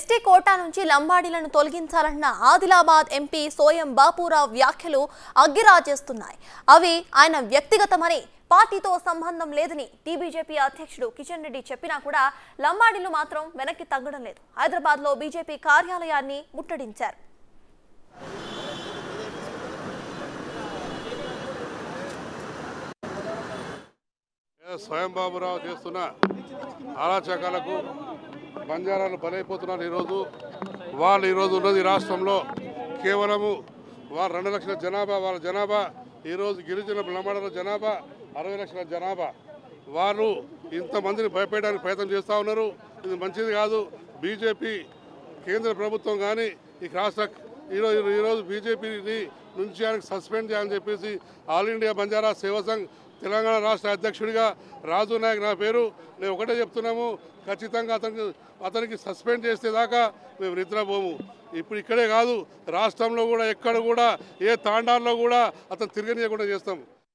ST quota నుంచి లంబాడీలను తొలగించాలన్న ఆదిలాబాద్ ఎంపీ సోయం బాపురావు వ్యాఖ్యలు అగ్గిరాజేస్తున్నాయి అవి ఆయన వ్యక్తిగతమని పార్టీతో సంబంధం లేదని టీబీజేపీ అధ్యక్షుడు కిషన్ రెడ్డి చెప్పినా కూడా లంబాడీలు మాత్రం వెనక్కి తగ్గడం లేదు హైదరాబాద్లో బీజేపీ కార్యాలయాన్ని ముట్టడించారు స్వయం బాబురావు చేస్తున్న అరాచకాలకు బంజారాలు బలైపోతున్నారు ఈరోజు వాళ్ళు ఈరోజు ఉన్నది ఈ రాష్ట్రంలో కేవలము వారు రెండు లక్షల జనాభా వాళ్ళ జనాభా ఈరోజు గిరిజన లంబాడల జనాభా అరవై లక్షల జనాభా వారు ఇంతమందిని భయపెట్టడానికి ప్రయత్నం చేస్తూ ఉన్నారు ఇది మంచిది కాదు బీజేపీ కేంద్ర ప్రభుత్వం కానీ ఈ రాష్ట్ర ఈరోజు ఈరోజు బీజేపీని నుంచి ఆయనకు సస్పెండ్ చేయాలని చెప్పేసి ఆల్ ఇండియా బంజారా సేవా సంఘ్ తెలంగాణ రాష్ట్ర అధ్యక్షుడిగా రాజు నాయక్ నా పేరు నేను ఒకటే చెప్తున్నాము ఖచ్చితంగా అతనికి అతనికి సస్పెండ్ చేస్తే దాకా మేము నిద్రపోము ఇప్పుడు ఇక్కడే కాదు రాష్ట్రంలో కూడా ఎక్కడ కూడా ఏ తాండాల్లో కూడా అతను తిరగనీయకుండా చేస్తాము